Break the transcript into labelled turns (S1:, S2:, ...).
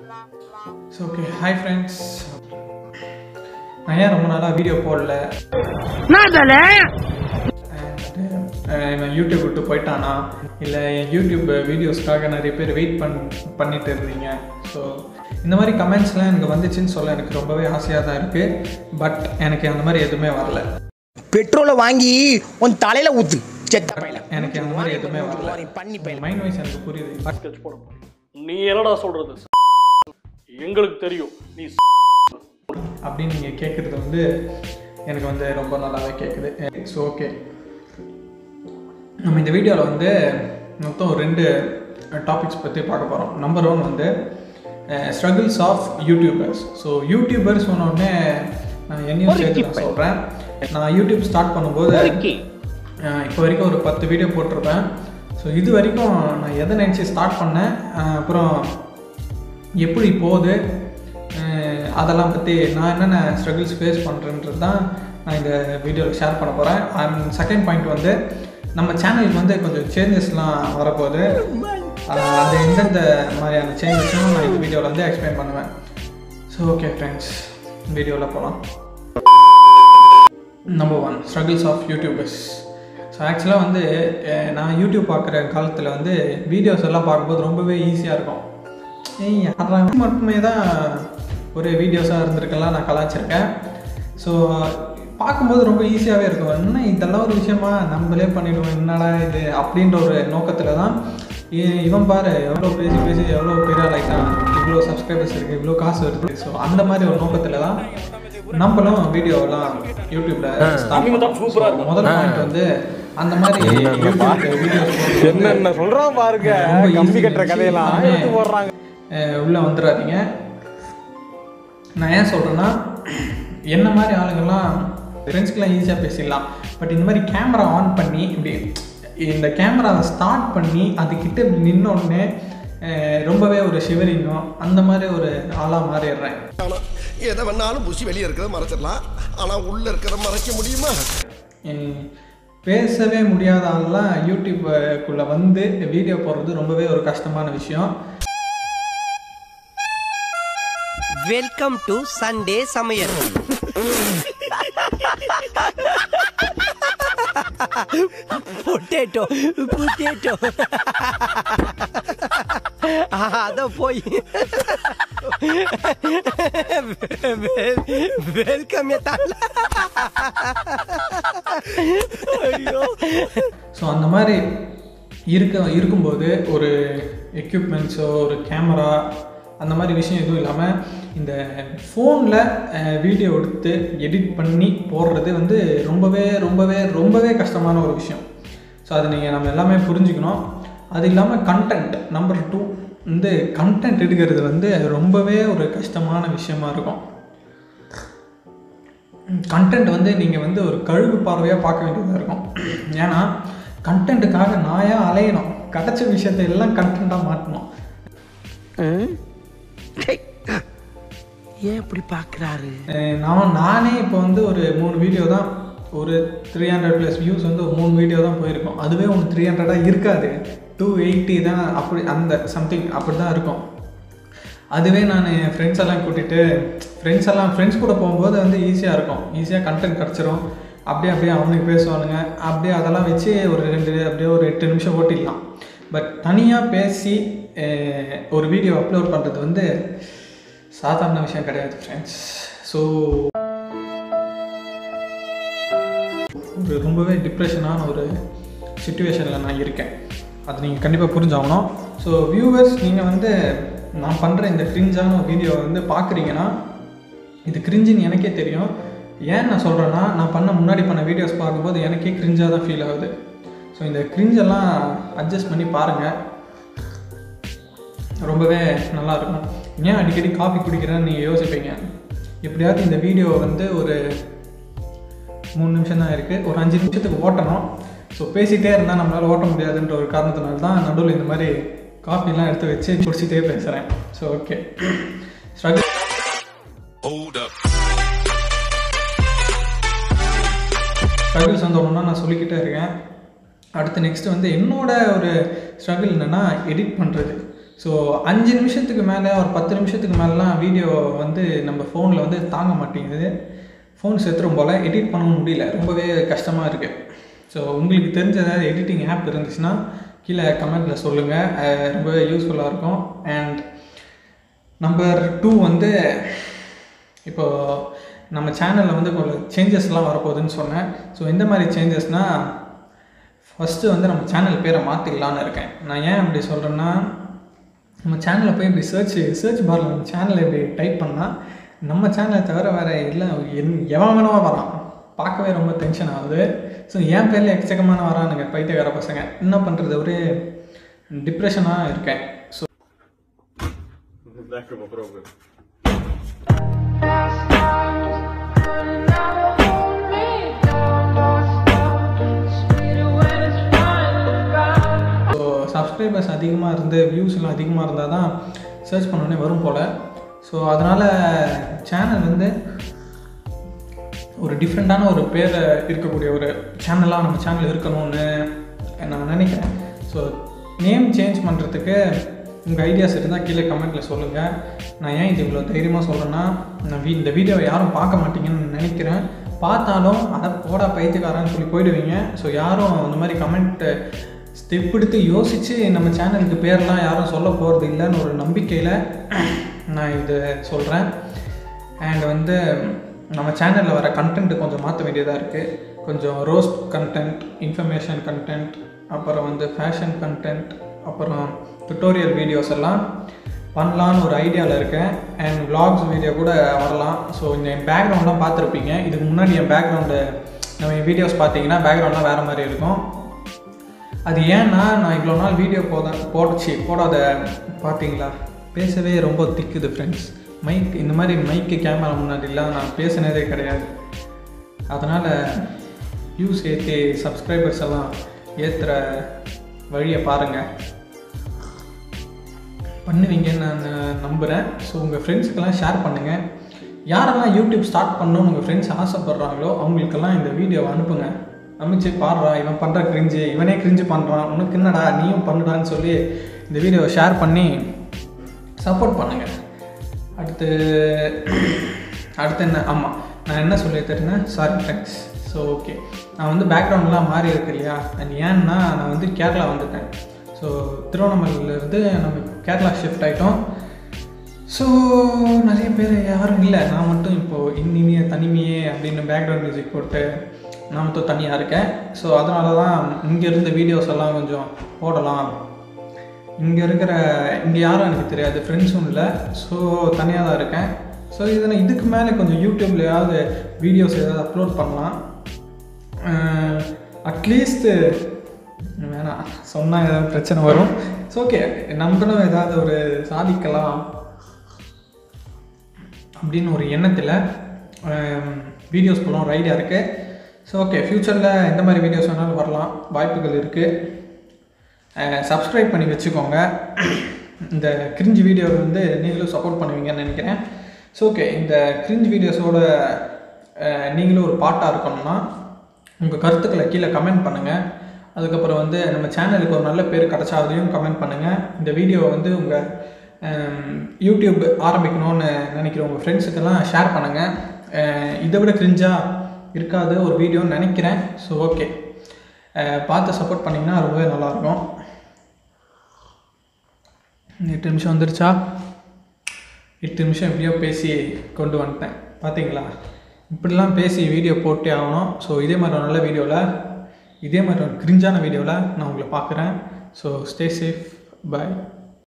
S1: So okay hi friends நான் ஏன் ரொம்ப நாளாக வீடியோ போடல And, இவன் யூடியூப் விட்டு போயிட்டானா இல்லை என் யூடியூப் வீடியோஸ்க்காக நிறைய பேர் வெயிட் பண் பண்ணிட்டு இருந்தீங்க ஸோ இந்த மாதிரி கமெண்ட்ஸ்லாம் எனக்கு வந்துச்சுன்னு சொல்ல எனக்கு ரொம்பவே ஆசையாக தான் இருக்குது பட் எனக்கு அந்த மாதிரி எதுவுமே வரல
S2: பெட்ரோலை வாங்கி உன் தலையில ஊத்து செத்த பையல
S1: எனக்கு அந்த மாதிரி எதுவுமே வரல
S2: பண்ணி
S1: மைண்ட் வைஸ் எனக்கு புரியுது
S3: ஸ்கெட்ச் போட போறீங்க நீ என்னடா சொல்றது எங்களுக்கு தெரியும் நீ
S1: அப்படின்னு நீங்கள் கேட்குறது வந்து எனக்கு வந்து ரொம்ப நல்லாவே கேட்குது ஸோ ஓகே நம்ம இந்த வீடியோவில் வந்து மொத்தம் ஒரு ரெண்டு டாபிக்ஸ் பற்றி பார்க்க போகிறோம் நம்பர் ஒன் வந்து struggles of YouTubers so YouTubers உடனே நான் என்னையும் சேர்த்து நான் சொல்கிறேன் நான் யூடியூப் ஸ்டார்ட் பண்ணும்போது அஹ், இப்போ வரைக்கும் ஒரு பத்து வீடியோ போட்டிருப்பேன் ஸோ இது வரைக்கும் நான் எதை நினச்சி ஸ்டார்ட் பண்ணேன் அஹ், அப்புறம் எப்படி போகுது அஹ் அதெல்லாம் பற்றி நான் என்னென்ன ஸ்ட்ரகிள்ஸ் ஃபேஸ் பண்ணுறேன்றது தான் நான் இந்த வீடியோவில் ஷேர் பண்ண போகிறேன் அண்ட் செகண்ட் பாயிண்ட் வந்து நம்ம சேனலுக்கு வந்து கொஞ்சம் சேஞ்சஸ்லாம் வரப்போகுது அஹ் அது எந்தெந்த மாதிரியான சேஞ்சஸும் நான் இந்த வீடியோவில் வந்து எக்ஸ்பிளைன் பண்ணுவேன் ஸோ ஓகே ஃப்ரெண்ட்ஸ் வீடியோவில் போகலாம் number one struggles of YouTubers so ஆக்சுவலாக வந்து அஹ், நான் யூடியூப் பார்க்குற காலத்தில் வந்து வீடியோஸ் எல்லாம் பார்க்கும்போது ரொம்பவே ஈஸியாக இருக்கும் ஏய் யாரா மட்டுமே தான் ஒரு வீடியோஸாக இருந்திருக்கலாம் நான் கலாச்சிருக்கேன் ஸோ பார்க்கும்போது ரொம்ப ஈஸியாகவே இருக்கும் என்ன இதெல்லாம் ஒரு விஷயமா நம்மளே பண்ணிடுவோம் என்னடா இது அப்படின்ற ஒரு நோக்கத்தில் தான் இ- இவன் பாரு எவ்வளோ பேசி பேசி எவ்வளோ பெரிய ஆகிட்டான் இவ்வளோ சப்ஸ்கிரைபர்ஸ் இருக்குது இவ்வளோ காசு வருது ஸோ அந்த மாதிரி ஒரு நோக்கத்தில் தான் நம்மளும் வீடியோலாம் யூடியூப்ல ஸ்டார்ட்
S3: சூப்பரா இருக்கும்.
S1: முதல் பாயிண்ட் வந்து அந்த மாதிரி யூடியூப் வீடியோஸ்
S4: என்னென்ன சொல்றான் பாருங்க
S1: ரொம்ப
S4: கம்பி
S1: easy
S4: கட்டுற
S1: இருந்துச்சு.
S4: கதையெல்லாம்
S1: எல்லாமே,
S4: எடுத்து போடுறாங்க
S1: அஹ், உள்ள வந்துடாதீங்க நான் ஏன் சொல்கிறேன்னா என்ன மாதிரி ஆளுங்கள்லாம் ஃப்ரெண்ட்ஸ்க்கெலாம் ஈஸியாக பேசிடலாம் பட் இந்த மாதிரி கேமரா ஆன் பண்ணி இப்படி இந்த கேமராவை ஸ்டார்ட் பண்ணி அதுக்கிட்ட இப்படி நின்ன உடனே அஹ், ரொம்பவே ஒரு ஷிவரிங்கும் அந்த மாதிரி ஒரு ஆளாக மாறிடுறேன்
S5: ஆனா, எதை வேணாலும் புசி வெளியே இருக்கிறத மறைச்சிடலாம் ஆனா உள்ள இருக்கிறத மறைக்க முடியுமா
S1: அஹ், பேசவே முடியாத ஆள்லாம் யூடியூப்புக்குள்ளே வந்து வீடியோ போடுறது ரொம்பவே ஒரு கஷ்டமான விஷயம்
S6: வெல்கம் டு சண்டே சமையல் பொட்டேட்டோ பொட்டேட்டோ அத போய் வெல்கம் ஐயோ
S1: ஸோ அந்த மாதிரி இருக்க இருக்கும்போது ஒரு எக்யூப்மெண்ட்ஸோ ஒரு கேமரா அந்த மாதிரி விஷயம் எதுவும் இல்லாமல் இந்த ஃபோனில் வீடியோ எடுத்து எடிட் பண்ணி போடுறது வந்து ரொம்பவே ரொம்பவே ரொம்பவே கஷ்டமான ஒரு விஷயம் ஸோ அது நீங்கள் நம்ம எல்லாமே புரிஞ்சுக்கணும் அது இல்லாமல் கண்டென்ட் நம்பர் டூ வந்து கண்டென்ட் எடுக்கிறது வந்து ரொம்பவே ஒரு கஷ்டமான விஷயமா இருக்கும் கண்டென்ட் வந்து நீங்கள் வந்து ஒரு கழுகு பார்வையாக பார்க்க வேண்டியதாக இருக்கும் ஏன்னா கண்டென்ட்டுக்காக நாயா அலையணும் கிடைச்ச விஷயத்தை எல்லாம் கண்டென்ட்டாக மாட்டணும்
S6: ஏன் இப்படி பாக்குறாரு
S1: அஹ் நான் நானே இப்போ வந்து ஒரு மூணு வீடியோ தான் ஒரு த்ரீ ஹண்ட்ரட் ப்ளஸ் வியூஸ் வந்து ஒரு மூணு வீடியோ தான் போயிருக்கும் அதுவே ஒன்று த்ரீ ஹண்ட்ரடாக இருக்காது டூ எயிட்டி தான் அப்படி அந்த சம்திங் அப்படி தான் இருக்கும் அதுவே நான் என் ஃப்ரெண்ட்ஸ் எல்லாம் கூட்டிகிட்டு ஃப்ரெண்ட்ஸ் எல்லாம் ஃப்ரெண்ட்ஸ் கூட போகும்போது வந்து ஈஸியாக இருக்கும் ஈஸியாக கண்டென்ட் கிடச்சிரும் அப்படியே அப்படியே அவனுக்கு பேசுவானுங்க அப்படியே அதெல்லாம் வச்சு ஒரு ரெண்டு அப்படியே ஒரு எட்டு நிமிஷம் ஓட்டிடலாம் பட் தனியாக பேசி அஹ், ஒரு வீடியோ அப்லோட் பண்ணுறது வந்து சாதாரண விஷயம் கிடையாது ஃப்ரெண்ட்ஸ் ஸோ ஒரு ரொம்பவே டிப்ரெஷனான ஒரு சுச்சுவேஷனில் நான் இருக்கேன் அது நீங்கள் கண்டிப்பாக புரிஞ்சாகணும் ஸோ வியூவர்ஸ் நீங்கள் வந்து நான் பண்ணுற இந்த கிரிஞ்சான வீடியோ வந்து பார்க்குறீங்கன்னா இது கிரிஞ்சுன்னு எனக்கே தெரியும் ஏன் நான் சொல்கிறேன்னா நான் பண்ண முன்னாடி பண்ண வீடியோஸ் பார்க்கும்போது எனக்கே கிரிஞ்சாக தான் ஃபீல் ஆகுது ஸோ இந்த கிரிஞ்செல்லாம் அட்ஜஸ்ட் பண்ணி பாருங்கள் ரொம்பவே நல்லா இருக்கும் ஏன் அடிக்கடி காஃபி குடிக்கிறேன்னு நீங்கள் யோசிப்பீங்க எப்படியாவது இந்த வீடியோ வந்து ஒரு மூணு நிமிஷம் தான் இருக்குது ஒரு அஞ்சு நிமிஷத்துக்கு ஓட்டணும் ஸோ பேசிகிட்டே இருந்தால் நம்மளால் ஓட்ட முடியாதுன்ற ஒரு காரணத்தினால தான் நடுவில் இந்த மாதிரி காஃபிலாம் எடுத்து வச்சு குடிச்சிட்டே பேசுகிறேன் ஸோ ஓகே ஸ்ட்ரகிள் ஸ்ட்ரகிள்ஸ் வந்து ஒன்றா நான் சொல்லிக்கிட்டே இருக்கேன் அடுத்து நெக்ஸ்ட் வந்து என்னோட ஒரு ஸ்ட்ரகிள் என்னென்னா எடிட் பண்ணுறது ஸோ அஞ்சு நிமிஷத்துக்கு மேலே ஒரு பத்து நிமிஷத்துக்கு மேலெலாம் வீடியோ வந்து நம்ம ஃபோனில் வந்து தாங்க மாட்டேங்குது ஃபோன் செத்துரும் போல் எடிட் பண்ண முடியல ரொம்பவே கஷ்டமாக இருக்குது ஸோ உங்களுக்கு தெரிஞ்ச ஏதாவது எடிட்டிங் ஆப் இருந்துச்சுன்னா கீழே கமெண்ட்டில் சொல்லுங்கள் ரொம்பவே யூஸ்ஃபுல்லாக இருக்கும் அண்ட் நம்பர் டூ வந்து இப்போ நம்ம சேனலில் வந்து கொஞ்சம் சேஞ்சஸ்லாம் வரப்போகுதுன்னு சொன்னேன் ஸோ எந்த மாதிரி சேஞ்சஸ்னால் ஃபஸ்ட்டு வந்து நம்ம சேனல் பேரை மாற்றிக்கலான்னு இருக்கேன் நான் ஏன் அப்படி சொல்கிறேன்னா நம்ம சேனலில் போய் இப்படி சர்ச் சர்ச் பாரில் நம்ம சேனலை இப்படி டைப் பண்ணால் நம்ம சேனலை தவிர வேறு இல்லை என் எவன் வேணவா வரான் பார்க்கவே ரொம்ப டென்ஷன் ஆகுது ஸோ என் பேரில் எக்கச்சக்கமான வரானுங்க பைத்தியக்கார பசங்க என்ன பண்ணுறது ஒரே டிப்ரெஷனாக இருக்கேன் ஸோ ஸோ சப்ஸ்கிரைபர்ஸ் அதிகமாக இருந்து வியூஸ்லாம் அதிகமாக இருந்தால் தான் சர்ச் பண்ணோடனே வரும் போல் ஸோ அதனால் சேனல் வந்து ஒரு டிஃப்ரெண்ட்டான ஒரு பேர் இருக்கக்கூடிய ஒரு சேனலாக நம்ம சேனல் இருக்கணும்னு நான் நினைக்கிறேன் ஸோ நேம் சேஞ்ச் பண்ணுறதுக்கு உங்கள் ஐடியாஸ் இருந்தால் கீழே கமெண்ட்டில் சொல்லுங்கள் நான் ஏன் இது இவ்வளோ தைரியமாக சொல்கிறேன்னா நான் வீ இந்த வீடியோவை யாரும் பார்க்க மாட்டீங்கன்னு நினைக்கிறேன் பார்த்தாலும் அதை போடா பைத்தியக்காரன்னு சொல்லி போயிடுவீங்க ஸோ யாரும் அந்த மாதிரி கமெண்ட்டு ஸ்டெப் எடுத்து யோசித்து நம்ம சேனலுக்கு பேர்லாம் யாரும் சொல்ல போகிறது இல்லைன்னு ஒரு நம்பிக்கையில் நான் இது சொல்கிறேன் அண்ட் வந்து நம்ம சேனலில் வர கண்டென்ட் கொஞ்சம் மாற்ற வேண்டியதாக இருக்குது கொஞ்சம் ரோஸ்ட் கண்டென்ட் இன்ஃபர்மேஷன் கண்டென்ட் அப்புறம் வந்து ஃபேஷன் கண்டென்ட் அப்புறம் டுட்டோரியல் வீடியோஸ் எல்லாம் பண்ணலான்னு ஒரு ஐடியாவில் இருக்கேன் அண்ட் vlogs வீடியோ கூட வரலாம் ஸோ இந்த என் பேக்ரவுண்ட்லாம் பார்த்துருப்பீங்க இதுக்கு முன்னாடி என் பேக்ரவுண்டு நம்ம என் வீடியோஸ் பார்த்தீங்கன்னா பேக்ரவுண்ட்லாம் வேறு மாதிரி இருக்கும் அது ஏன்னா நான் இவ்வளோ நாள் வீடியோ போத போடச்சு போடாத பார்த்தீங்களா பேசவே ரொம்ப திக்குது ஃப்ரெண்ட்ஸ் மைக் இந்த மாதிரி மைக்கு கேமரா முன்னாடிலாம் நான் பேசினதே கிடையாது அதனால் வியூஸ் ஏற்றி சப்ஸ்கிரைபர்ஸ் எல்லாம் ஏற்றுற வழியை பாருங்கள் பண்ணுவீங்கன்னு நான் நம்புகிறேன் ஸோ உங்கள் ஃப்ரெண்ட்ஸுக்கெல்லாம் ஷேர் பண்ணுங்கள் யாரெல்லாம் யூடியூப் ஸ்டார்ட் பண்ணணும்னு உங்கள் ஃப்ரெண்ட்ஸ் ஆசைப்பட்றாங்களோ அவங்களுக்கெல்லாம் இந்த வீடியோவை அனுப்புங்க அனுப்பிச்சு பாடுறா இவன் பண்ணுற கிரிஞ்சு இவனே கிரிஞ்சு பண்ணுறான் உனக்கு என்னடா நீயும் பண்ணுடான்னு சொல்லி இந்த வீடியோவை ஷேர் பண்ணி சப்போர்ட் பண்ணுங்கள் அடுத்து அடுத்து என்ன ஆமாம் நான் என்ன சொல்லி தருந்தேன் சாரி தேங்க்ஸ் ஸோ ஓகே நான் வந்து பேக்ரவுண்ட்லாம் மாறி இருக்கு இல்லையா அது ஏன்னா நான் வந்து கேரளா வந்துட்டேன் ஸோ திருவண்ணாமலையிலேருந்து நம்ம கேரளா ஷிஃப்ட் ஆகிட்டோம் ஸோ நிறைய பேர் யாரும் இல்லை நான் மட்டும் இப்போது இன்னினிய தனிமையே அப்படின்னு பேக்ரவுண்ட் மியூசிக் போட்டு நான் மட்டும் தனியாக இருக்கேன் ஸோ அதனால தான் இங்கே இருந்த வீடியோஸ் எல்லாம் கொஞ்சம் போடலாம் இங்கே இருக்கிற இங்கே யாரும் எனக்கு தெரியாது ஃப்ரெண்ட்ஸும் இல்லை ஸோ தனியாக தான் இருக்கேன் ஸோ இதில் இதுக்கு மேலே கொஞ்சம் யூடியூப்லையாவது வீடியோஸ் ஏதாவது அப்லோட் பண்ணலாம் அட்லீஸ்ட்டு வேணாம் சொன்னால் ஏதாவது பிரச்சனை வரும் ஸோ ஓகே நம்மளும் ஏதாவது ஒரு சாதிக்கலாம் அப்படின்னு ஒரு எண்ணத்தில் வீடியோஸ் போடலாம் ஒரு ஐடியா இருக்குது ஸோ ஓகே ஃப்யூச்சரில் எந்த மாதிரி வீடியோஸ் வேணாலும் வரலாம் வாய்ப்புகள் இருக்குது சப்ஸ்கிரைப் பண்ணி வச்சுக்கோங்க இந்த கிரிஞ்ச் வீடியோவை வந்து நீங்களும் சப்போர்ட் பண்ணுவீங்கன்னு நினைக்கிறேன் ஸோ ஓகே இந்த கிரிஞ்ச் வீடியோஸோட நீங்களும் ஒரு பாட்டாக இருக்கணும்னா உங்கள் கருத்துக்களை கீழே கமெண்ட் பண்ணுங்கள் அதுக்கப்புறம் வந்து நம்ம சேனலுக்கு ஒரு நல்ல பேர் கிடச்சா அதையும் கமெண்ட் பண்ணுங்கள் இந்த வீடியோவை வந்து உங்கள் யூடியூப் ஆரம்பிக்கணும்னு நினைக்கிற உங்கள் ஃப்ரெண்ட்ஸுக்கெல்லாம் ஷேர் பண்ணுங்கள் இதை விட கிரிஞ்சாக இருக்காது ஒரு வீடியோன்னு நினைக்கிறேன் ஸோ ஓகே பார்த்து சப்போர்ட் பண்ணிங்கன்னா ரொம்பவே நல்லாயிருக்கும் எட்டு நிமிஷம் வந்துருச்சா எட்டு நிமிஷம் எப்படியோ பேசி கொண்டு வந்துட்டேன் பார்த்தீங்களா இப்படிலாம் பேசி வீடியோ போட்டே ஆகணும் ஸோ இதே மாதிரி ஒரு நல்ல வீடியோவில் இதே மாதிரி ஒரு கிரிஞ்சான வீடியோவில் நான் உங்களை பார்க்குறேன் ஸோ ஸ்டே சேஃப் பாய்